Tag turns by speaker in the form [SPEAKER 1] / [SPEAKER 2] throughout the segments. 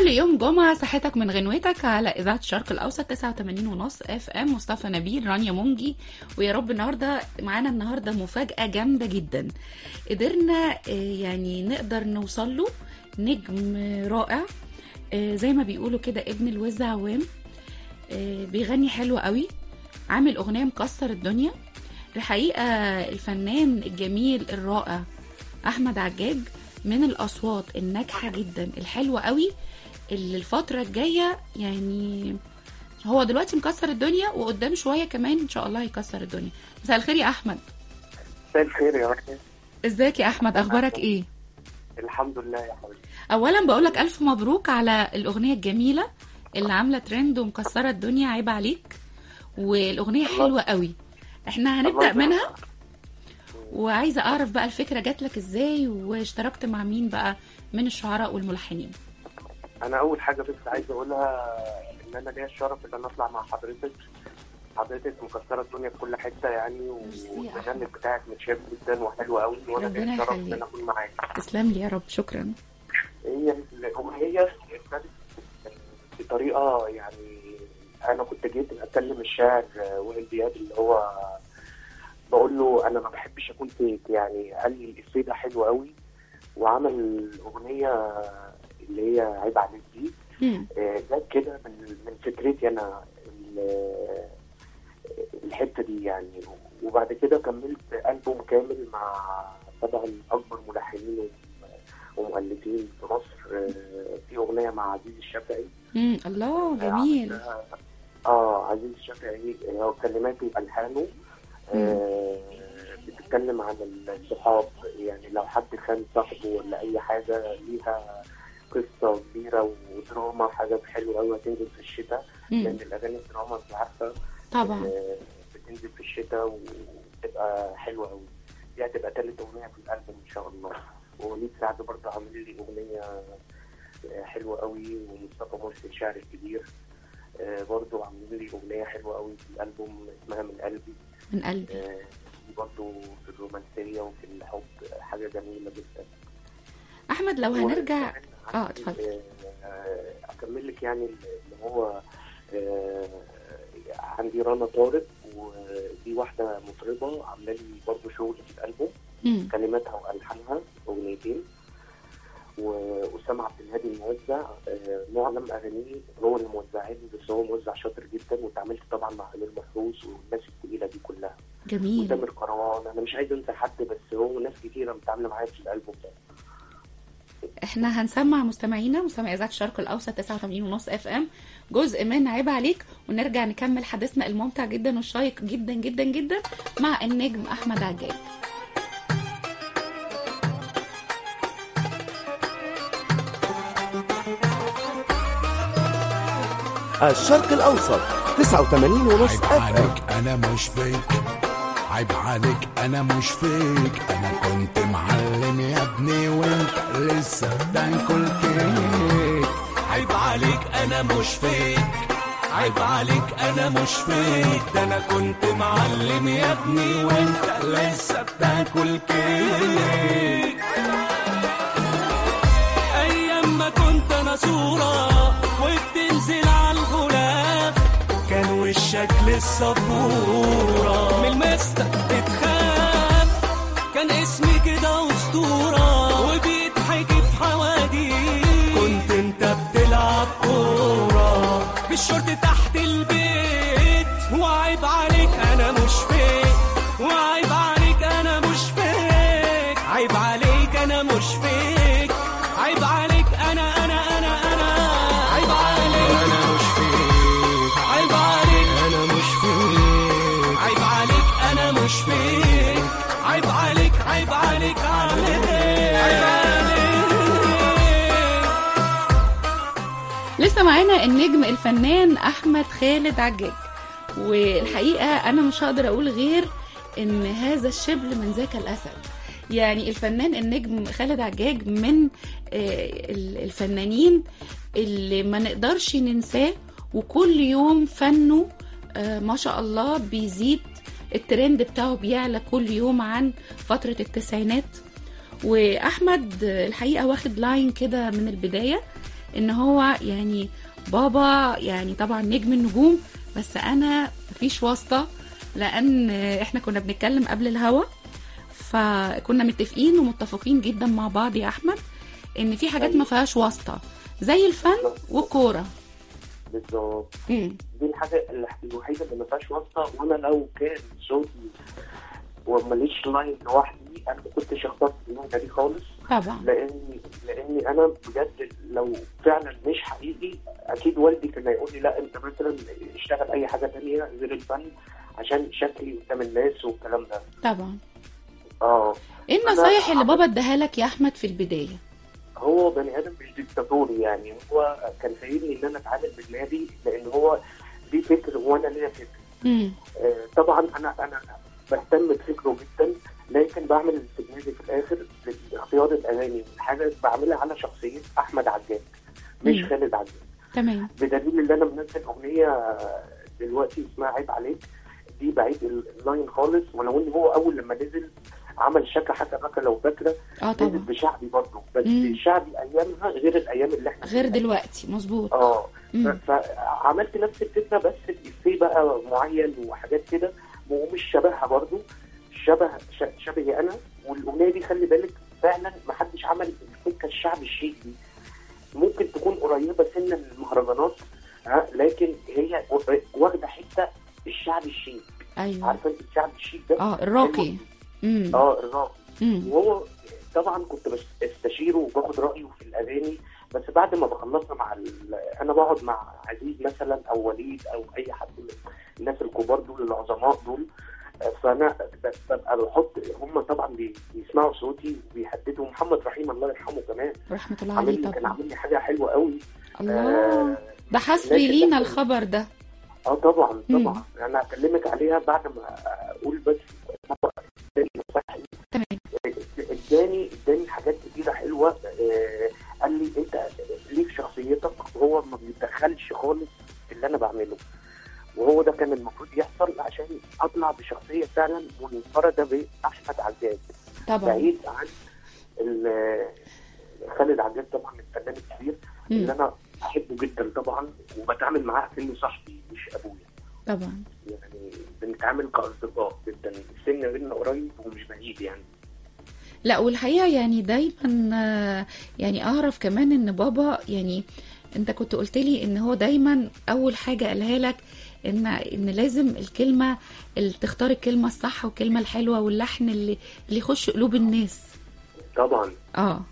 [SPEAKER 1] يوم جمعة صحتك من غنوتك على إذاعة الشرق الأوسط 89 ونص اف ام مصطفى نبيل رانيا مونجي ويا رب النهاردة معانا النهاردة مفاجأة جامدة جدا قدرنا آه، يعني نقدر نوصل له نجم رائع آه، زي ما بيقولوا كده ابن الوز عوام آه، بيغني حلو قوي عامل أغنية مكسر الدنيا الحقيقة الفنان الجميل الرائع أحمد عجاج من الأصوات الناجحة جدا الحلوة قوي اللي الفترة الجاية يعني هو دلوقتي مكسر الدنيا وقدام شوية كمان إن شاء الله هيكسر الدنيا مساء الخير يا أحمد
[SPEAKER 2] مساء الخير يا رحمة
[SPEAKER 1] ازيك يا أحمد أخبارك إيه؟
[SPEAKER 2] الحمد لله يا حبيبي
[SPEAKER 1] أولا بقولك ألف مبروك على الأغنية الجميلة اللي عاملة ترند ومكسرة الدنيا عيب عليك والأغنية حلوة قوي احنا هنبدأ
[SPEAKER 2] الله
[SPEAKER 1] منها
[SPEAKER 2] يبارك.
[SPEAKER 1] وعايزة أعرف بقى الفكرة جات لك إزاي واشتركت مع مين بقى من الشعراء والملحنين
[SPEAKER 2] انا اول حاجه بس عايز اقولها ان انا ليا الشرف ان انا اطلع مع حضرتك حضرتك مكسره الدنيا في كل حته يعني
[SPEAKER 1] ميرسي يا
[SPEAKER 2] والبرنامج بتاعك متشاف جدا وحلو قوي وانا
[SPEAKER 1] ربنا
[SPEAKER 2] ليا الشرف ان
[SPEAKER 1] يخليك.
[SPEAKER 2] انا اكون معاك
[SPEAKER 1] تسلم لي يا رب شكرا
[SPEAKER 2] هي الاغنيه ابتدت بطريقه يعني انا كنت جيت اتكلم الشاعر وائل دياب اللي هو بقول له انا ما بحبش اكون فيك يعني قال لي الافيه ده حلو قوي وعمل الاغنيه اللي هي عيب عليك دي
[SPEAKER 1] مم.
[SPEAKER 2] آه، جت كده من من فكرتي انا ال- الحته دي يعني وبعد كده كملت البوم كامل مع طبعا اكبر ملحنين ومؤلفين في مصر آه، في اغنيه مع عزيز الشافعي
[SPEAKER 1] مم. الله جميل
[SPEAKER 2] اه آه، عزيز الشافعي هو كلماته والحانه آه بتتكلم عن الصحاب يعني لو حد خان صاحبه ولا اي حاجه ليها قصه كبيره ودراما حاجات حلوه قوي هتنزل في الشتاء لان
[SPEAKER 1] مم.
[SPEAKER 2] الاغاني الدراما انت عارفه
[SPEAKER 1] طبعا
[SPEAKER 2] آه، بتنزل في الشتاء وبتبقى حلوه قوي دي هتبقى تالت اغنيه في الالبوم ان شاء الله ووليد سعد برضه عامل لي اغنيه آه، حلوه قوي ومصطفى مرسي الشاعر الكبير آه، برضه عاملين لي اغنيه حلوه قوي في الالبوم اسمها من قلبي
[SPEAKER 1] من قلبي
[SPEAKER 2] آه، دي برضه في الرومانسيه وفي الحب حاجه جميله جدا
[SPEAKER 1] احمد لو هنرجع
[SPEAKER 2] وكمان
[SPEAKER 1] اه
[SPEAKER 2] عندي،
[SPEAKER 1] اتفضل
[SPEAKER 2] آه، اكمل لك يعني اللي هو آه، عندي رنا طارق ودي واحده مطربه عامله لي برضه شغل في الالبوم
[SPEAKER 1] مم.
[SPEAKER 2] كلماتها والحانها اغنيتين واسامه عبد الهادي الموزع آه، معظم اغانيه هو اللي موزعها لي بس هو موزع شاطر جدا واتعاملت طبعا مع امير محروس والناس التقيله دي كلها
[SPEAKER 1] جميل
[SPEAKER 2] وتامر كروان انا مش عايز انسى حد بس هو ناس كتيره متعامله معايا في الالبوم ده
[SPEAKER 1] احنا هنسمع مستمعينا مستمع اذاعه الشرق الاوسط 89 ونص اف ام جزء من عيب عليك ونرجع نكمل حديثنا الممتع جدا والشيق جدا جدا جدا مع النجم احمد عجاج
[SPEAKER 3] الشرق الأوسط 89 ونص
[SPEAKER 4] عيب
[SPEAKER 3] اف ام
[SPEAKER 4] عليك انا مش فيك عيب عليك انا مش فيك انا كنت معلم يا ابني وانت لسه بتاكل كيك عيب عليك انا مش فيك عيب عليك انا مش فيك ده انا كنت معلم يا ابني وانت لسه بتاكل كيك ايام ما كنت انا صوره وبتنزل على الغلاف كان وشك لسه بورة من المستة بتخاف كان اسمي كده أسطورة وبيتحكي في حواديت كنت انت بتلعب كورة بالشورت تحت البيت وعيب عليك أنا مش فيك وعيب عليك أنا مش فيك عيب عليك أنا مش فيك عيب عليك أنا أنا أنا أنا عيب عليك أنا مش فيك عيب عليك أنا مش فيك عيب عليك أنا مش فيك عيب عليك عيب عليك عليك عيب عليك
[SPEAKER 1] لسه معانا النجم الفنان احمد خالد عجاج والحقيقه انا مش هقدر اقول غير ان هذا الشبل من ذاك الاسد يعني الفنان النجم خالد عجاج من آه، ال- الفنانين اللي ما نقدرش ننساه وكل يوم فنه آه، ما شاء الله بيزيد الترند بتاعه بيعلى كل يوم عن فترة التسعينات واحمد الحقيقه واخد لاين كده من البدايه ان هو يعني بابا يعني طبعا نجم النجوم بس انا مفيش واسطه لان احنا كنا بنتكلم قبل الهوا فكنا متفقين ومتفقين جدا مع بعض يا احمد ان في حاجات ما فيهاش واسطه زي الفن والكوره
[SPEAKER 2] بالظبط
[SPEAKER 1] مم.
[SPEAKER 2] دي الحاجه اللي- الوحيده اللي ما فيهاش واسطه وانا لو كان صوتي وماليش لاين لوحدي انا ما كنتش اخترت المهنه دي خالص
[SPEAKER 1] طبعا
[SPEAKER 2] لاني لاني انا بجد لو فعلا مش حقيقي اكيد والدي كان هيقول لي لا انت مثلا اشتغل اي حاجه تانية غير الفن عشان شكلي قدام الناس والكلام ده
[SPEAKER 1] طبعا
[SPEAKER 2] اه
[SPEAKER 1] ايه النصايح اللي بابا اداها لك يا احمد في البدايه
[SPEAKER 2] هو بني ادم مش ديكتاتوري يعني هو كان سايبني ان انا اتعامل بالنادي لان هو ليه فكر وانا ليا فكر
[SPEAKER 1] مم.
[SPEAKER 2] آه، طبعا انا انا بهتم بفكره جدا لكن بعمل في النادي في الاخر في اختيار الاغاني حاجه بعملها على شخصيه احمد عجاج مش
[SPEAKER 1] مم.
[SPEAKER 2] خالد عجاج
[SPEAKER 1] تمام
[SPEAKER 2] بدليل ان انا منزل اغنيه دلوقتي اسمها عيب عليك دي بعيد اللاين خالص ولو ان هو اول لما نزل عمل شكا حكا بكا لو فاكره
[SPEAKER 1] اه
[SPEAKER 2] نزل
[SPEAKER 1] طبعا
[SPEAKER 2] بشعبي برضه بس
[SPEAKER 1] مم.
[SPEAKER 2] شعبي ايامها غير الايام اللي احنا
[SPEAKER 1] غير
[SPEAKER 2] فيها.
[SPEAKER 1] دلوقتي مظبوط
[SPEAKER 2] اه
[SPEAKER 1] مم.
[SPEAKER 2] ف- فعملت نفس الفكره بس بإفيه بقى معين وحاجات كده ومش شبهها برضو شبه ش- شبهي انا والاغنيه دي خلي بالك فعلا ما حدش عمل الفكره الشعب الشيك دي ممكن تكون قريبه سنه من المهرجانات ها لكن هي واخده حته الشعب الشيك
[SPEAKER 1] ايوه
[SPEAKER 2] عارفه انت الشعب الشيك ده
[SPEAKER 1] اه الراقي امم
[SPEAKER 2] اه الراقي
[SPEAKER 1] امم
[SPEAKER 2] وهو طبعا كنت بستشيره وباخد رايه في الاغاني بس بعد ما بخلصنا مع ال... انا بقعد مع عزيز مثلا او وليد او اي حد من الناس الكبار دول العظماء دول فانا ب- ببقى بحط هم طبعا بي- بيسمعوا صوتي وبيحددوا محمد رحيم الله يرحمه كمان
[SPEAKER 1] رحمه الله
[SPEAKER 2] عامل
[SPEAKER 1] عليه
[SPEAKER 2] لي كان
[SPEAKER 1] طبعا
[SPEAKER 2] عامل لي حاجه حلوه قوي
[SPEAKER 1] الله
[SPEAKER 2] آه،
[SPEAKER 1] ده حصري
[SPEAKER 2] لكن
[SPEAKER 1] لينا
[SPEAKER 2] لكن-
[SPEAKER 1] الخبر ده
[SPEAKER 2] اه طبعا
[SPEAKER 1] مم.
[SPEAKER 2] طبعا انا هكلمك عليها بعد ما اقول بس اداني نصايح
[SPEAKER 1] تمام
[SPEAKER 2] اداني اداني حاجات كتيره حلوه آه، قال لي انت ليك شخصيتك هو ما بيتدخلش خالص في اللي انا بعمله وهو ده كان المفروض يحصل عشان اطلع بشخصيه فعلا منفرده باحمد عجاج
[SPEAKER 1] طبعا
[SPEAKER 2] بعيد عن ال- خالد عجاج طبعا الفنان الكبير اللي
[SPEAKER 1] مم.
[SPEAKER 2] انا بحبه جدا طبعا وبتعامل معاه كانه صاحبي مش ابويا
[SPEAKER 1] طبعا
[SPEAKER 2] يعني بنتعامل كاصدقاء جدا السن بينا قريب ومش بعيد يعني
[SPEAKER 1] لا والحقيقه يعني دايما آه، يعني اعرف كمان ان بابا يعني انت كنت قلت لي ان هو دايما اول حاجه قالها لك ان ان لازم الكلمه اللي تختار الكلمه الصح والكلمه الحلوه واللحن اللي اللي يخش قلوب الناس
[SPEAKER 2] طبعا
[SPEAKER 1] اه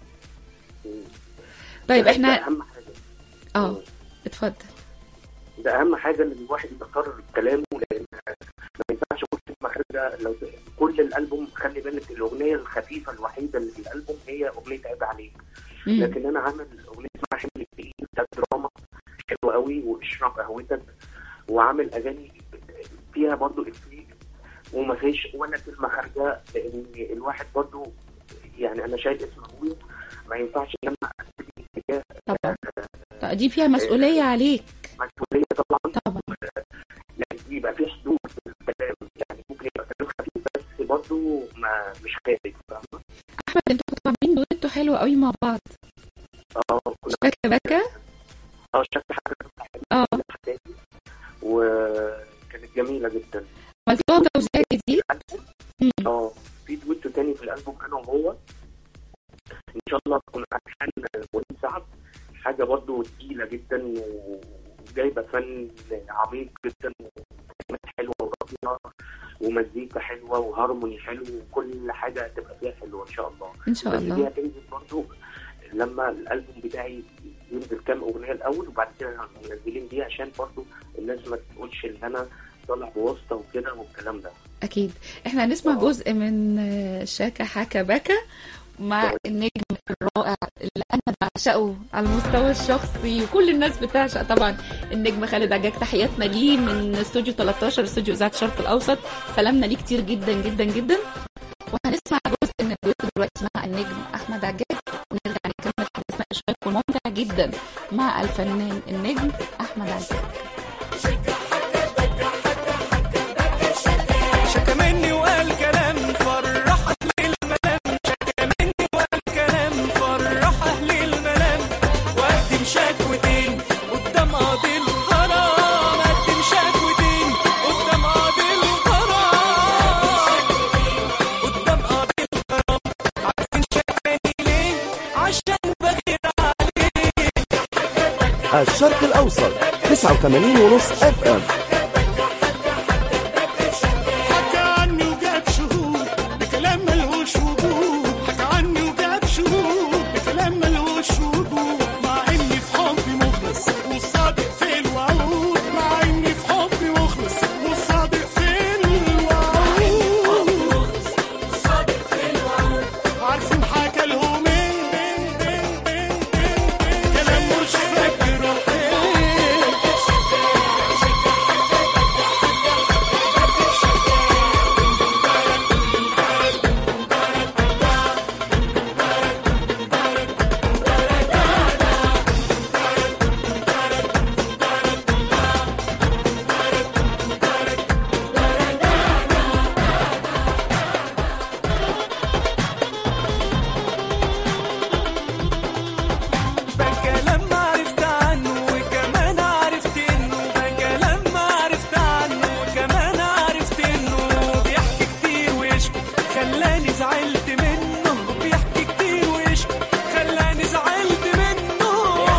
[SPEAKER 1] طيب
[SPEAKER 2] ده
[SPEAKER 1] احنا
[SPEAKER 2] اهم حاجه
[SPEAKER 1] اه اتفضل
[SPEAKER 2] ده اهم حاجه ان الواحد يختار كلامه لان ما ينفعش كل كلمه خارجه لو كل الالبوم خلي بالك الاغنيه الخفيفه الوحيده اللي في الالبوم هي اغنيه عيب عليك
[SPEAKER 1] مم.
[SPEAKER 2] لكن انا عامل اغنيه اسمها حمل التقيل ده دراما حلوه قوي واشرب قهوتك وعامل اغاني فيها برضو افيه وما فيش ولا كلمه خارجه لان الواحد برضو يعني انا شايل اسم ابويا ما ينفعش ان انا أسيب اتجاه
[SPEAKER 1] طبعا طب دي فيها مسؤوليه عليك
[SPEAKER 2] مسؤوليه طبعا
[SPEAKER 1] طبعا
[SPEAKER 2] يعني يبقى في حدود في الكلام يعني ممكن يبقى كلام خفيف بس برضه ما مش خارج فاهمة؟
[SPEAKER 1] احمد انتوا كنتوا عاملين دويتو حلو قوي مع بعض
[SPEAKER 2] اه كنا
[SPEAKER 1] شكا بكا
[SPEAKER 2] اه شكل حاجه
[SPEAKER 1] اه
[SPEAKER 2] حكايتي وكانت جميله جدا
[SPEAKER 1] عملتوها توزيع جديد مم.
[SPEAKER 2] اه في دويتو تاني في الالبوم انا وهو ان شاء الله تكون الحان وليد سعد حاجه برضه تقيله جدا وجايبه فن عميق جدا وكلمات حلوه ورقيقه ومزيكا حلوه وهارموني حلو وكل حاجه هتبقى فيها حلوه ان شاء الله
[SPEAKER 1] ان شاء
[SPEAKER 2] بس دي
[SPEAKER 1] الله
[SPEAKER 2] هتنزل برضه لما الالبوم بتاعي ينزل كام اغنيه الاول وبعد كده هنبقى منزلين دي عشان برضه الناس ما تقولش ان انا طالع بواسطه وكده والكلام ده
[SPEAKER 1] اكيد احنا هنسمع
[SPEAKER 2] آه.
[SPEAKER 1] جزء من آه، شاكا حكا بكا مع النجم الرائع اللي انا بعشقه على المستوى الشخصي وكل الناس بتعشق طبعا النجم خالد عجاج تحياتنا ليه من استوديو 13 استوديو اذاعه الشرق الاوسط سلامنا ليه كتير جدا جدا جدا وهنسمع جزء من الدويتو دلوقتي مع النجم احمد عجاج ونرجع نكمل حديثنا الشيق وممتع جدا مع الفنان النجم احمد عجاج
[SPEAKER 4] شكى مني وقال كلام فرح اهل المنام شكى مني وقال كلام فرح اهل المنام وقت مشاك
[SPEAKER 3] الشرق الأوسط 89 ونص اف ام
[SPEAKER 4] حكى عني وجاب شهود بكلام ملهوش وجود حكى عني وجاب شهود بكلام ملهوش وجود مع اني في حبي مخلص والصادق في الوعود مع اني في حبي مخلص والصادق في الوعود عارفين حكى لهم ايه كلام مش فاكره ايه بقى لما عرفت عنه وكمان عرفت انه بقى لما عرفت عنه وكمان عرفت انه بيحكي كتير ويشكي خلاني زعلت منه بيحكي كتير ويشكي خلاني زعلت منه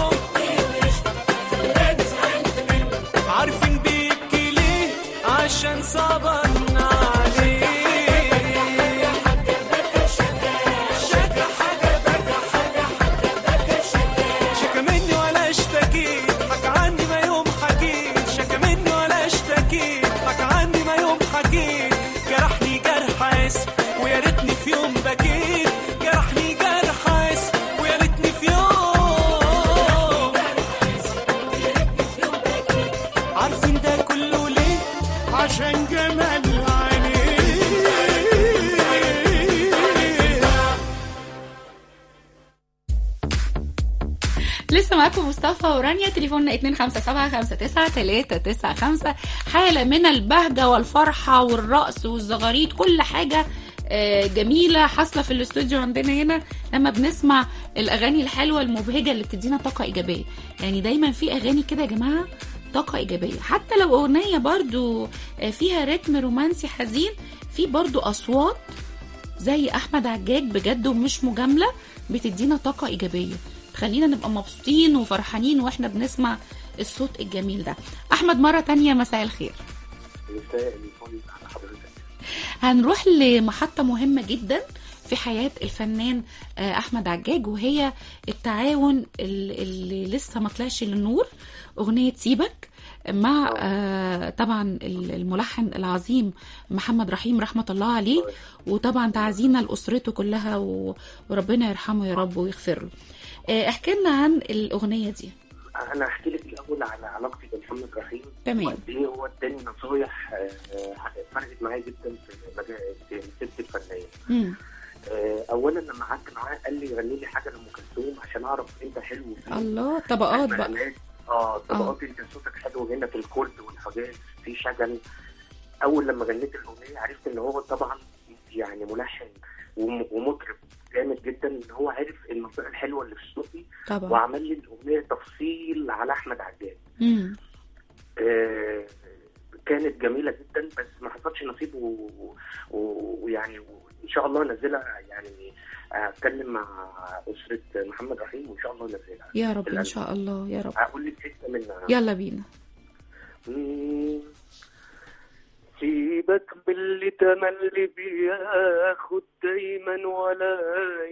[SPEAKER 4] عارفين بيبكي ليه عشان صبرنا عليه شكا حاجة بكى حاجة شكا مني ولا اشتكيت حكى عني ما يوم حكيت شكا مني ولا اشتكيت حكى عني ما يوم حكيت جرحني جرح عاس ويا ريتني في يوم بكيت جرحني جرح عاس ويا ريتني في يوم عارفين ده كله ليه عشان جمال عينيه
[SPEAKER 1] لسه معاكم مصطفى ورانيا تليفوننا 257 حالة من البهجة والفرحة والرقص والزغاريت كل حاجة آه، جميلة حاصلة في الاستوديو عندنا هنا لما بنسمع الأغاني الحلوة المبهجة اللي بتدينا طاقة إيجابية يعني دايما في أغاني كده يا جماعة طاقة إيجابية حتى لو أغنية برضو آه، فيها رتم رومانسي حزين في برضو أصوات زي احمد عجاج بجد ومش مجامله بتدينا طاقه ايجابيه تخلينا نبقى مبسوطين وفرحانين واحنا بنسمع الصوت الجميل ده احمد مره تانية مساء الخير
[SPEAKER 2] مساء الفل على حضرتك
[SPEAKER 1] هنروح لمحطه مهمه جدا في حياة الفنان آه، أحمد عجاج وهي التعاون ال- اللي لسه ما طلعش للنور أغنية سيبك مع آه، طبعا ال- الملحن العظيم محمد رحيم رحمة الله عليه وطبعا تعزينا لأسرته كلها و- وربنا يرحمه يا رب ويغفر له آه، احكي لنا عن الأغنية دي
[SPEAKER 2] انا هحكي لك الاول على علاقتي بمحمد رحيم
[SPEAKER 1] تمام.
[SPEAKER 2] وقد ايه هو اداني نصايح آه، آه، فرقت معايا جدا في مجال في مسيرتي الفنيه
[SPEAKER 1] مم.
[SPEAKER 2] آه، اولا لما قعدت معاه قال لي غني لي حاجه لام كلثوم عشان اعرف انت حلو فين
[SPEAKER 1] الله طبقات بقى
[SPEAKER 2] مقامات. اه طبقات انت صوتك حلو هنا في الكرد والحجاز في شجن اول لما غنيت الاغنيه عرفت ان هو طبعا يعني ملحن وم- ومطرب جامد جدا ان هو عرف المنطقه الحلوه اللي في صوتي
[SPEAKER 1] طبعا
[SPEAKER 2] وعمل لي الاغنيه تفصيل على احمد عجاج
[SPEAKER 1] مم.
[SPEAKER 2] آه، كانت جميله جدا بس ما حصلش نصيب و- و- ويعني ان شاء الله انزلها يعني اتكلم مع اسره محمد رحيم وان شاء الله انزلها
[SPEAKER 1] يا رب إن شاء الله يا رب
[SPEAKER 2] هقول لك حته منها
[SPEAKER 1] يلا بينا
[SPEAKER 2] مم. سيبك من اللي تملي بياخد دايما ولا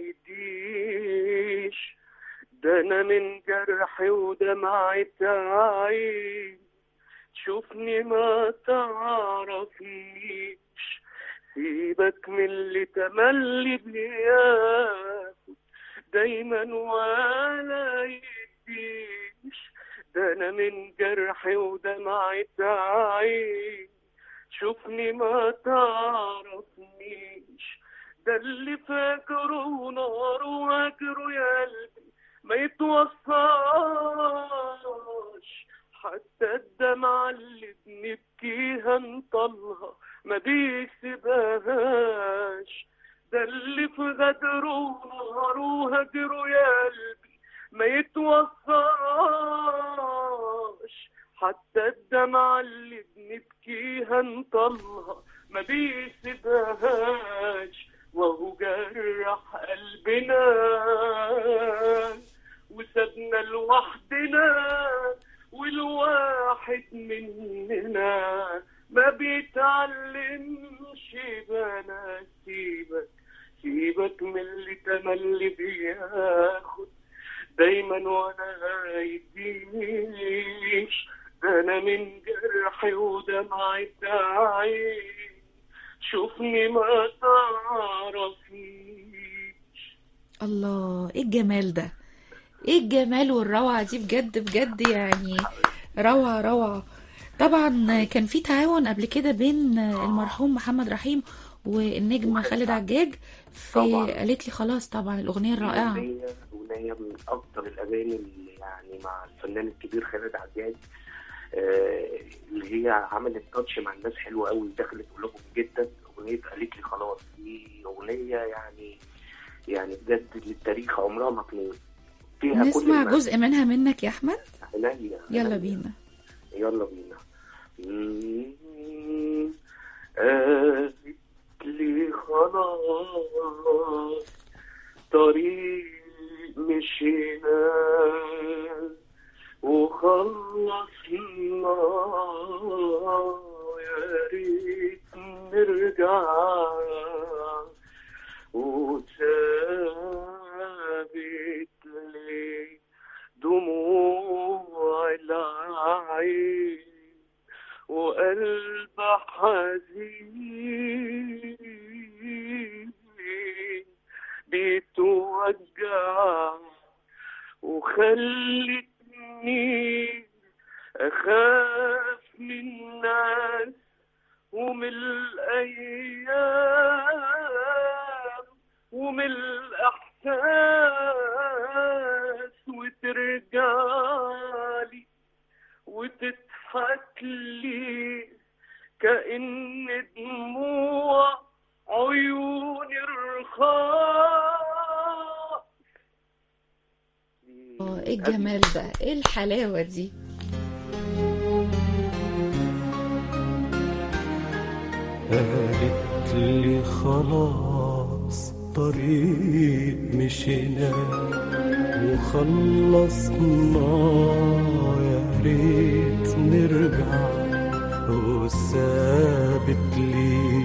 [SPEAKER 2] يديش ده انا من جرحي ودمعة عين شوفني ما تعرفنيش سيبك من اللي تملي بياخد دايما ولا يديش ده انا من جرحي ودمعة عين شوفني ما تعرفنيش ده اللي فاكره ونار واجره يا قلبي ما يتوصاش حتى الدمعة اللي بنبكيها نطلها ما بيسيبهاش ده اللي في غدره ونار وهجره يا قلبي ما يتوصاش حتى الدمعة اللي بنبكيها نطلها ما بيسيبهاش وهو جرح قلبنا وسابني كنا لوحدنا والواحد مننا ما بيتعلمش بنا سيبك سيبك من اللي تملي بياخد دايما وانا يدينيش ده انا من جرحي ودمعة عين شوفني ما تعرفيش
[SPEAKER 1] الله ايه الجمال ده ايه الجمال والروعة دي بجد بجد يعني روعة روعة طبعا كان في تعاون قبل كده بين المرحوم محمد رحيم والنجم خالد عجاج في
[SPEAKER 2] طبعا.
[SPEAKER 1] قالت لي خلاص طبعا الأغنية الرائعة
[SPEAKER 2] أغنية أغنية من أكتر الأغاني اللي يعني مع الفنان الكبير خالد عجاج آه، اللي هي عملت تاتش مع الناس حلوة قوي دخلت قلوبهم جدا أغنية قالت لي خلاص دي أغنية يعني يعني بجد للتاريخ عمرها ما تموت فيها كل
[SPEAKER 1] نسمع
[SPEAKER 2] المعنى.
[SPEAKER 1] جزء منها منك يا أحمد
[SPEAKER 2] عينيا
[SPEAKER 1] يلا
[SPEAKER 2] عينيا.
[SPEAKER 1] بينا
[SPEAKER 2] يلا بينا مم. قالت لي خلاص طريق مشينا وخلصنا يا ريت نرجع وثابت لي دموع العين وقلب حزين بيتوجع وخلتني أخاف من الناس ومن الأيام ومن الإحساس وترجعلي وتضحك لي كأن دموع عيوني رخاء
[SPEAKER 1] اه ايه الجمال ده ايه الحلاوة دي
[SPEAKER 4] قالت لي خلاص طريق مشينا وخلصنا يا ريت نرجع وسابت لي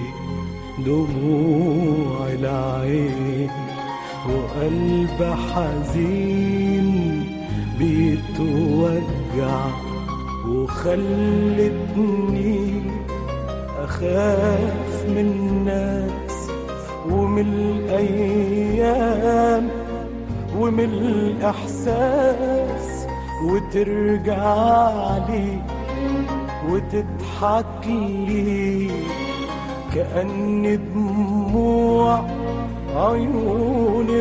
[SPEAKER 4] دموع العين وقلب حزين بيتوجع وخلتني أخاف من الناس ومن الأيام ومن الإحساس وترجعلي وتضحك لي كأن دموع عيوني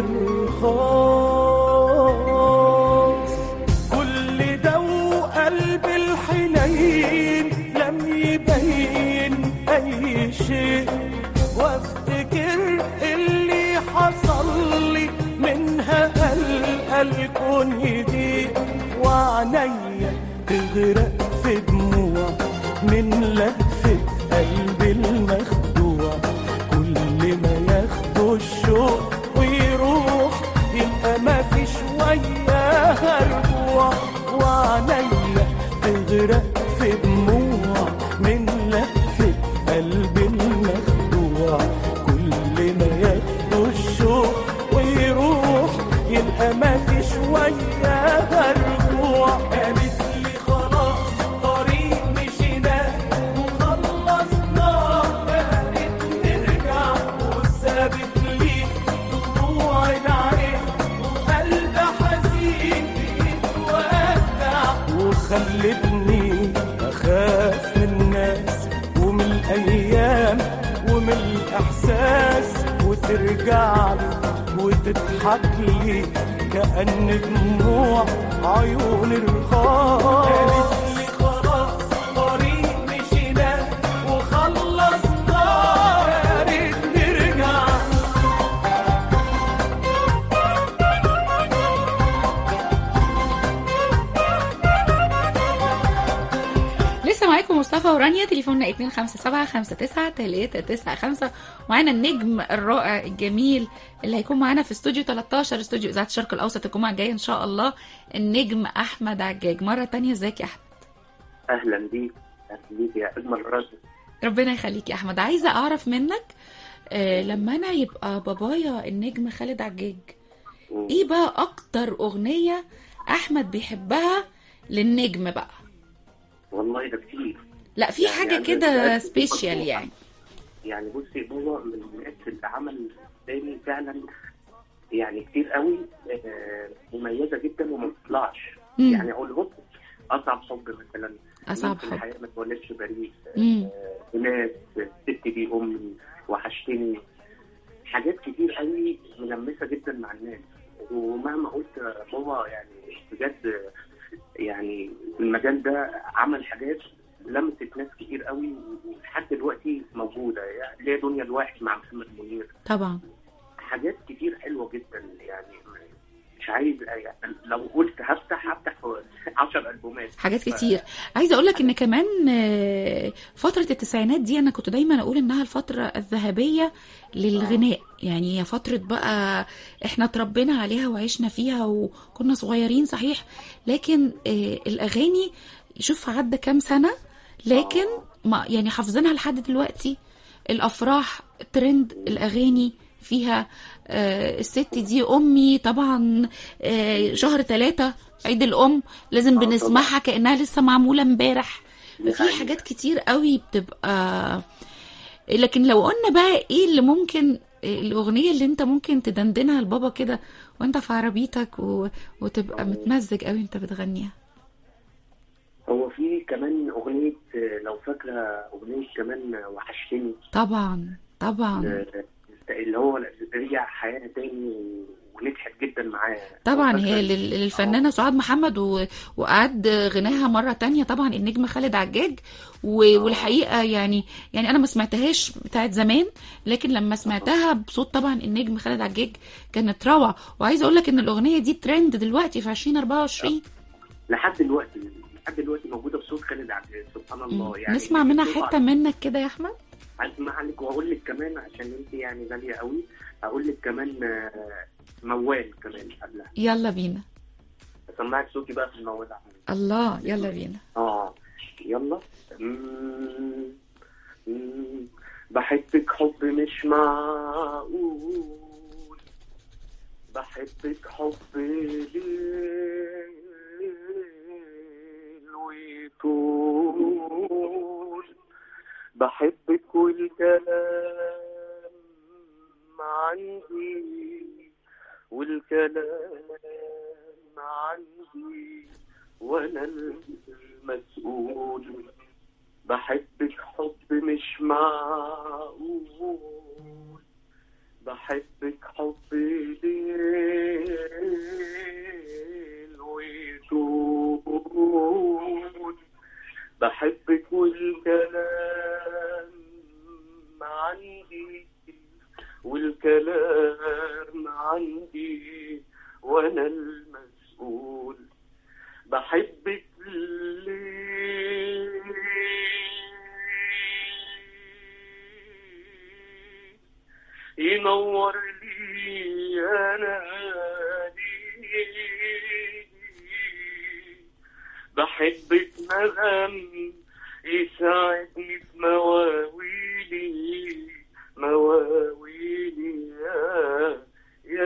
[SPEAKER 4] الرخاص كل ده وقلب الحنين لم يبين أي شيء وافتكر اللي حصل لي منها قلق الكون يضيق وعنيا تغرق في دموع من لهفة قلبي المخدوع كل ما ياخدوا الشوق ويروح يبقى ما فيش وياها رجوع وعنيا تغرق في دموع من لهفة قلبي المخدوع كل ما ياخدوا الشوق ويروح يبقى ما فيش وياها رجوع قالت لي خلاص طريق مشينا وخلصنا يا ريت نرجع وسابت لي دموع العين وقلب حزين بيتوجع وخلتني اخاف من الناس ومن الايام ومن الاحساس وترجع لي وتضحك لي كأن دموع عيون الرخاص قالت لي خلاص طريق مشينا وخلصنا يا ريت نرجع
[SPEAKER 1] لسه معاكم مصطفى ورانيا تليفوننا 257 ومعانا النجم الرائع الجميل اللي هيكون معانا في استوديو 13 استوديو اذاعه الشرق الاوسط الجمعه الجايه ان شاء الله النجم احمد عجاج مره تانية ازيك يا احمد
[SPEAKER 2] اهلا بيك اهلا بيك يا اجمل راجل
[SPEAKER 1] ربنا يخليك يا احمد عايزه اعرف منك آه لما انا يبقى بابايا النجم خالد عجاج ايه بقى اكتر اغنيه احمد بيحبها للنجم بقى
[SPEAKER 2] والله ده كتير
[SPEAKER 1] لا في
[SPEAKER 2] يعني
[SPEAKER 1] حاجه
[SPEAKER 2] أنا
[SPEAKER 1] كده
[SPEAKER 2] دلوقتي
[SPEAKER 1] سبيشال
[SPEAKER 2] بطلع.
[SPEAKER 1] يعني
[SPEAKER 2] يعني بصي بابا من الناس اللي عمل تاني فعلا يعني كتير قوي آه، مميزه جدا وما بتطلعش
[SPEAKER 1] مم.
[SPEAKER 2] يعني اقول لهم اصعب حب مثلا
[SPEAKER 1] أصعب
[SPEAKER 2] مين في
[SPEAKER 1] حب.
[SPEAKER 2] الحياه ما اتولدش بريء
[SPEAKER 1] مم.
[SPEAKER 2] آه، ناس ست دي امي وحشتني حاجات كتير قوي ملمسه جدا مع الناس ومهما قلت يا بابا يعني بجد يعني المجال ده عمل حاجات لمست ناس كتير قوي ولحد دلوقتي موجوده يعني اللي هي دنيا الواحد مع محمد منير
[SPEAKER 1] طبعا
[SPEAKER 2] حاجات كتير حلوه جدا يعني مش عايز يعني لو قلت هفتح هفتح 10 البومات
[SPEAKER 1] حاجات كتير عايزه اقول لك ان كمان آه، فتره التسعينات دي انا كنت دايما اقول انها الفتره الذهبيه للغناء يعني هي فتره بقى احنا اتربينا عليها وعشنا فيها وكنا صغيرين صحيح لكن آه، الاغاني شوف عدى كام سنه لكن ما يعني حافظينها لحد دلوقتي الافراح ترند الاغاني فيها آه، الست دي امي طبعا آه، شهر ثلاثة عيد الام لازم
[SPEAKER 2] طبعاً.
[SPEAKER 1] بنسمعها كانها لسه معموله امبارح
[SPEAKER 2] دي
[SPEAKER 1] في
[SPEAKER 2] حقيقة.
[SPEAKER 1] حاجات كتير قوي بتبقى لكن لو قلنا بقى ايه اللي ممكن الاغنيه اللي انت ممكن تدندنها لبابا كده وانت في عربيتك و... وتبقى متمزج قوي انت بتغنيها
[SPEAKER 2] هو في كمان اغنيه لو فاكره اغنيه كمان وحشتني
[SPEAKER 1] طبعا طبعا
[SPEAKER 2] اللي هو رجع حياه تاني ونجحت جدا معاه
[SPEAKER 1] طبعا
[SPEAKER 2] لو
[SPEAKER 1] هي
[SPEAKER 2] فاكرة
[SPEAKER 1] لل- للفنانه سعاد محمد و... وقعد غناها مره تانية طبعا النجم خالد عجاج و... والحقيقه يعني يعني انا ما سمعتهاش بتاعت زمان لكن لما سمعتها بصوت طبعا النجم خالد عجاج كانت روعه وعايزه اقول لك ان الاغنيه دي ترند دلوقتي في 2024
[SPEAKER 2] لحد دلوقتي لحد دلوقتي موجوده بصوت خالد عبد سبحان الله يعني
[SPEAKER 1] نسمع منها
[SPEAKER 2] بتطلع-
[SPEAKER 1] حته منك كده يا احمد
[SPEAKER 2] اسمع لك واقول لك كمان عشان انت يعني غاليه قوي اقول لك كمان آه، موال كمان قبلها
[SPEAKER 1] يلا بينا
[SPEAKER 2] اسمعك صوتي بقى في الموال عمري.
[SPEAKER 1] الله يلا بينا
[SPEAKER 2] اه يلا مم، مم، بحبك حب مش معقول بحبك حب ليل وطول بحبك والكلام عندي والكلام عندي وانا المسؤول بحبك حب مش معقول بحبك حب ليل وطول بحبك والكلام عندي والكلام عندي وانا المسؤول بحبك ليه ينور لي انا ليه بحبك نغم يساعدني في مواويلي مواويلي يا يا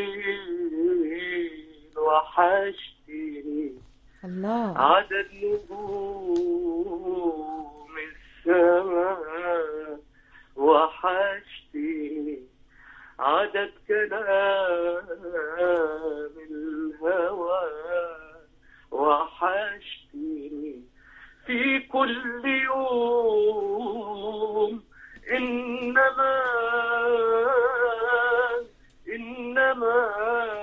[SPEAKER 2] ليل وحشتني
[SPEAKER 1] الله
[SPEAKER 2] عدد نجوم السماء وحشتني عدد كلام الهوى وحشتني في كل يوم إنما إنما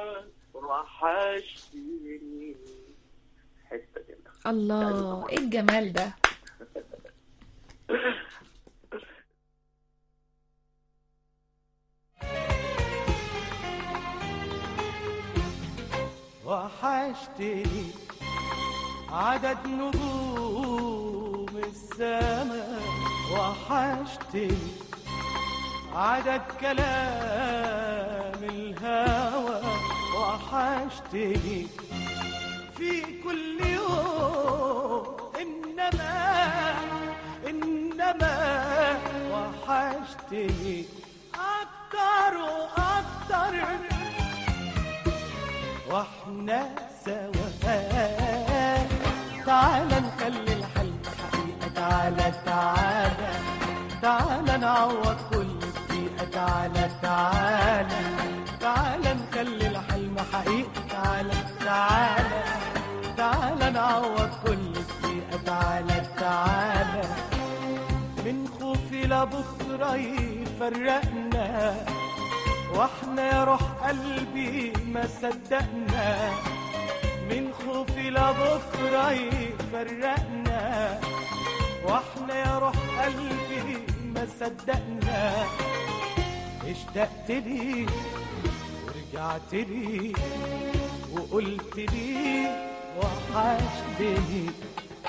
[SPEAKER 2] وحشتني حتة كده
[SPEAKER 1] الله ايه الجمال ده
[SPEAKER 4] وحشتني عدد نجوم السماء وحشتني عدد كلام الهوى وحشتني في كل يوم إنما إنما وحشتني أكتر وأكتر واحنا سوا تعال نخلي الحلم حقيقة تعالى تعالى تعالى نعوض كل دقيقة تعالى تعالى تعالى نخلي الحلم حقيقة تعالى تعالى تعالى نعوض كل دقيقة تعالى تعالى من خوفي لبكرة يفرقنا واحنا يا روح قلبي ما صدقنا من خوفي لبكرة يفرقنا واحنا يا روح قلبي ما صدقنا اشتقت لي ورجعت لي وقلت لي وحشتني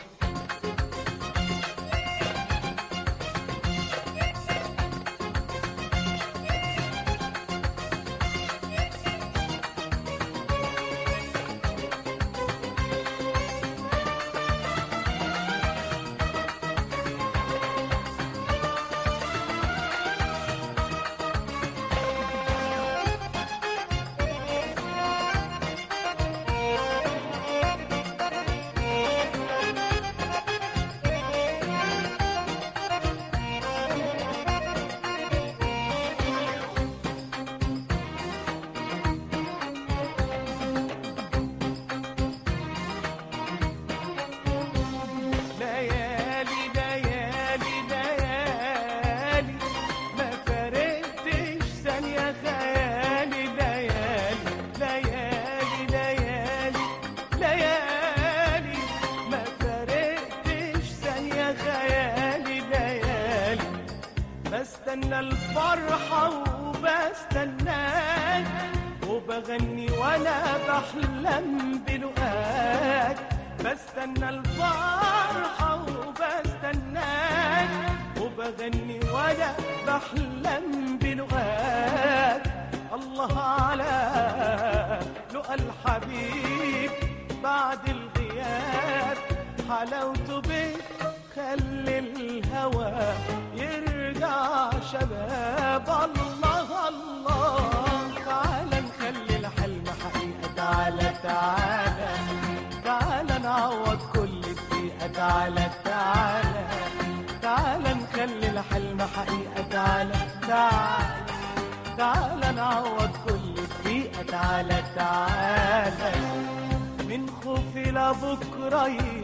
[SPEAKER 4] ليالي ليالي ليالي ما فرقتش ثانية خيالي ليالي ليالي ليالي ليالي ما فرقتش ثانية خيالي ليالي بستنى الفرحة وبستناك وبغني وانا بحلم بلقاك بستنى الفرحة وبستناك وبغني وانا بحلم بلقاك الله على لقى الحبيب بعد الغياب حلاوته بتخلي الهوى يرجع شباب الله الله تعالى نخلي الحلم حقيقة تعالى تعالى تعالى نعوض كل دقيقة تعالى تعالى تعالى نخلي الحلم حقيقة تعالى تعالى تعالى نعوض كل دقيقة تعالى تعالى من خوفي لبكرة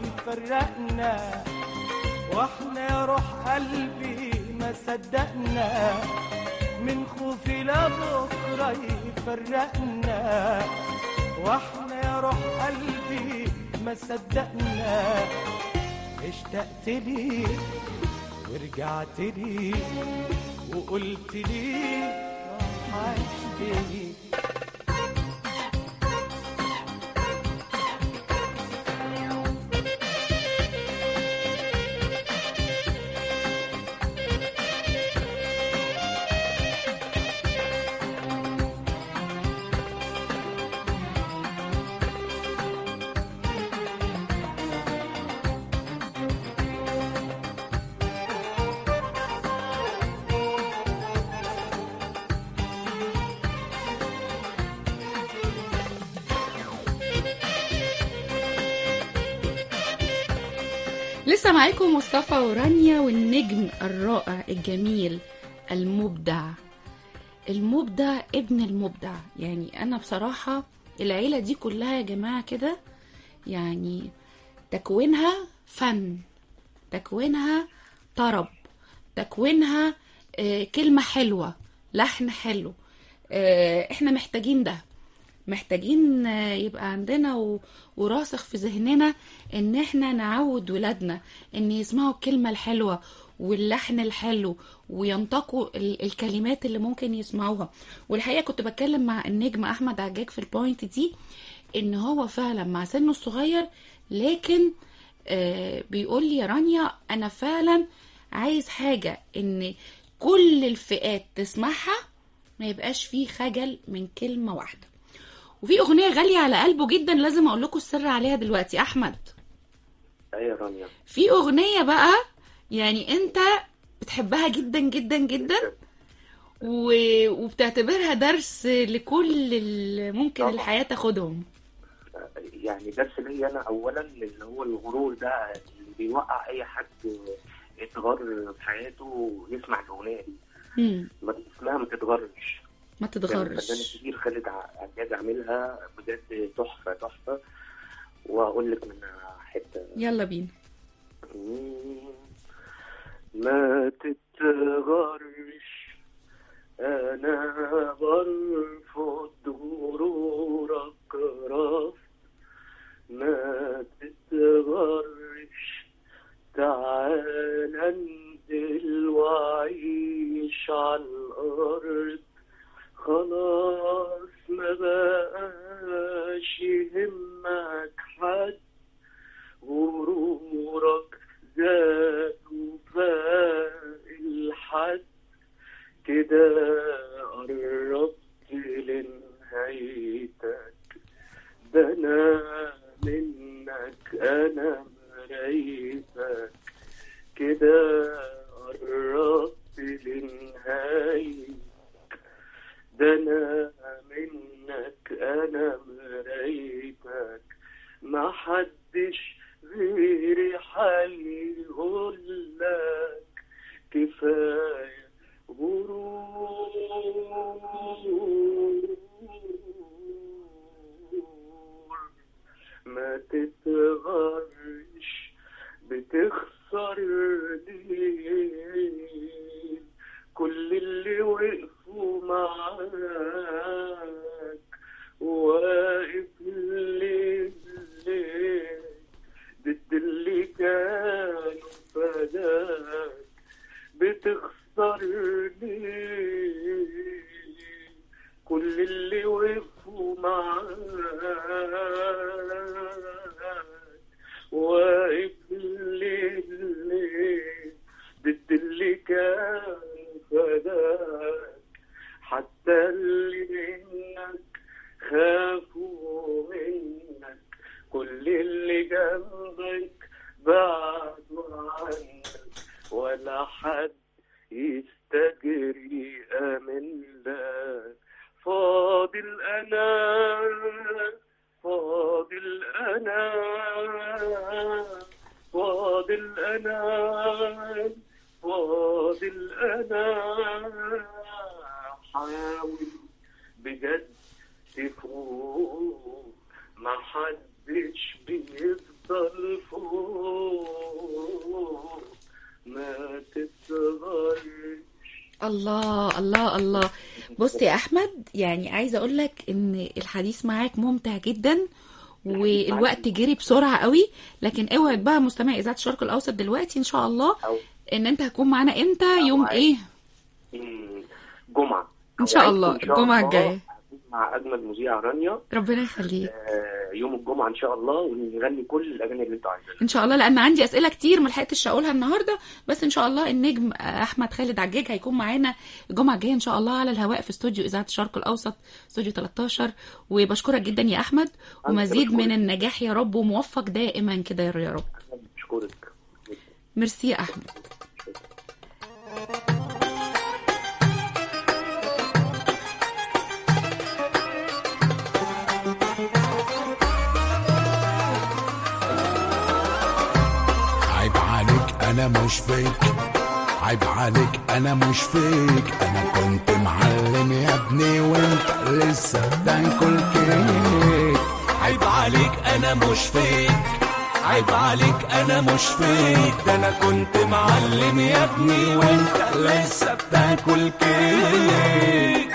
[SPEAKER 4] يفرقنا واحنا يا روح قلبي ما صدقنا من خوفي لبكرة يفرقنا واحنا يا روح قلبي ما صدقنا اشتقت لي ورجعت لي وقلت لي وحشتني
[SPEAKER 1] لسه معاكم مصطفى ورانيا والنجم الرائع الجميل المبدع المبدع ابن المبدع يعني انا بصراحة العيلة دي كلها يا جماعة كده يعني تكوينها فن تكوينها طرب تكوينها آه، كلمة حلوة لحن حلو آه، احنا محتاجين ده محتاجين آه، يبقى عندنا و- وراسخ في ذهننا ان احنا نعود ولادنا ان يسمعوا الكلمة الحلوة واللحن الحلو وينتقوا ال- الكلمات اللي ممكن يسمعوها والحقيقة كنت بتكلم مع النجم احمد عجاج في البوينت دي ان هو فعلا مع سنه الصغير لكن آه بيقول لي يا رانيا انا فعلا عايز حاجه ان كل الفئات تسمعها ما يبقاش فيه خجل من كلمه واحده وفي اغنيه غاليه على قلبه جدا لازم اقول لكم السر عليها دلوقتي احمد
[SPEAKER 2] ايه يا رانيا
[SPEAKER 1] في اغنيه بقى يعني انت بتحبها جدا جدا جدا و... وبتعتبرها درس لكل اللي ممكن
[SPEAKER 2] طبعا.
[SPEAKER 1] الحياه تاخدهم
[SPEAKER 2] يعني درس ليا انا اولا اللي هو الغرور ده اللي بيوقع اي حد اتغر في حياته يسمع الاغنيه دي
[SPEAKER 1] مم.
[SPEAKER 2] ما اسمها ما تتغرش
[SPEAKER 1] ما
[SPEAKER 2] كان
[SPEAKER 1] تتغرش
[SPEAKER 2] فنان كتير خالد ع- عجاز عاملها بجد تحفه تحفه واقول لك منها حته
[SPEAKER 1] يلا بينا
[SPEAKER 2] ما تتغرش انا برفض غرورك رفض ما تتغرش تعال انزل وعيش على الارض خلاص ما بقاش يهمك حد غرورك زاد وفاق الحد كده قربت لنهايتك ده انا منك انا مرايتك كده قربت لنهايتك ده انا منك انا مرايتك ما حدش غيري هيقول لك كفايه غرور ما تتغرش بتخسر ليه كل اللي وقفوا معاك واقف ليه ليه ضد اللي كانوا فداك بتخسر ليه كل اللي وقفوا معاك واقف ليه ليه ضد اللي كان فداك حتى اللي منك خافوا منك كل اللي جنبك بعدوا عنك ولا حد يستجري أمن لك فاضل أنا فاضل أنا فاضل أنا فاضل أنا حاول بجد تفوق ما حدش بيفضل فوق ما تتغيرش
[SPEAKER 1] الله الله الله بص يا احمد يعني عايزه اقول لك ان الحديث معاك ممتع جدا والوقت جري بسرعه قوي لكن اوعد بقى مستمع اذاعه الشرق الاوسط دلوقتي ان شاء الله
[SPEAKER 2] أو
[SPEAKER 1] ان انت هتكون معانا امتى يوم
[SPEAKER 2] معاك.
[SPEAKER 1] ايه
[SPEAKER 2] مم، جمعة
[SPEAKER 1] إن شاء
[SPEAKER 2] أوعدكم
[SPEAKER 1] الله،
[SPEAKER 2] إن شاء
[SPEAKER 1] الجمعة
[SPEAKER 2] الله
[SPEAKER 1] الجاية.
[SPEAKER 2] هكون مع أجمل مذيعة رانيا
[SPEAKER 1] ربنا يخليك
[SPEAKER 2] آه، يوم الجمعة إن شاء الله ونغني كل الأغاني اللي أنتوا عايزينها
[SPEAKER 1] ان شاء الله لان عندي اسئله كتير ما لحقتش اقولها النهارده بس ان شاء الله النجم احمد خالد عجاج هيكون معانا الجمعه الجايه ان شاء الله على الهواء في استوديو اذاعه الشرق الاوسط استوديو 13 وبشكرك جدا يا احمد ومزيد من
[SPEAKER 2] بشكرك.
[SPEAKER 1] النجاح يا رب وموفق دائما كده يا رب
[SPEAKER 2] أنا بشكرك
[SPEAKER 1] ميرسي يا احمد
[SPEAKER 5] عيب عليك انا مش فيك عيب عليك انا مش فيك انا كنت معلم يا ابني وانت لسه بتاكل كيك
[SPEAKER 4] عيب عليك انا مش فيك عيب عليك انا مش فيك ده انا كنت معلم يا ابني وانت لسه بتاكل كيك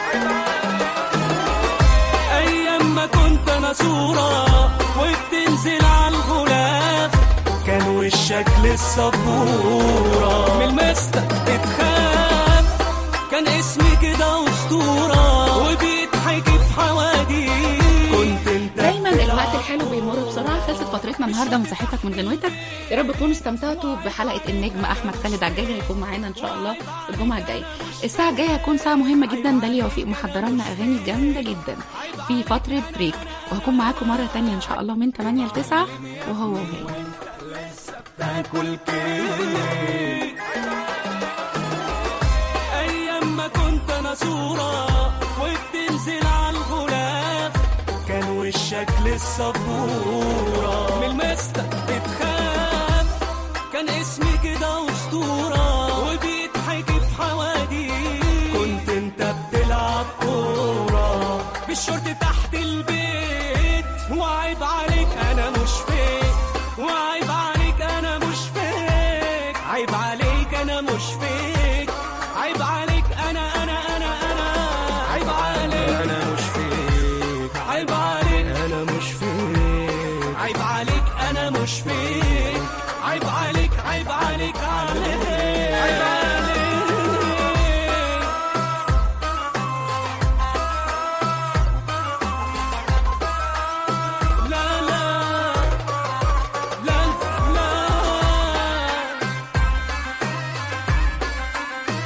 [SPEAKER 4] ايام ما كنت انا صورة وبتنزل على الغلاف كان وشك لسه بورة من المستة تتخاف كان اسمي كده اسطورة وبيتحكي في حواديت كنت انت
[SPEAKER 1] دايما الوقت الحلو بيمر بسرعه خلصت فترتنا النهارده من صحتك من غنوتك يا رب تكونوا استمتعتوا بحلقه النجم احمد خالد عجاج اللي هيكون معانا ان شاء الله الجمعه الجايه الساعه الجايه هتكون ساعه مهمه جدا داليا وفيق محضره لنا اغاني جامده جدا في فتره بريك وهكون معاكم مره تانية ان شاء الله من 8 ل 9 وهو وهي
[SPEAKER 4] تاكل كيك ايام ما كنت انا صوره وبتنزل على الغلاف كان وشك لسه بورة من المستة بتخاف كان اسمي كده اسطوره وبيتحكي في حواديت كنت انت بتلعب كوره بالشورت تحت البيت وعيب عليك انا مش فيك وعيب عليك انا مش فيك عيب عليك انا مش فيك عيب عليك انا انا انا انا عيب عليك انا مش فيك عيب عليك انا مش فيك عيب عليك انا مش فيك عيب عليك عيب عليك عليك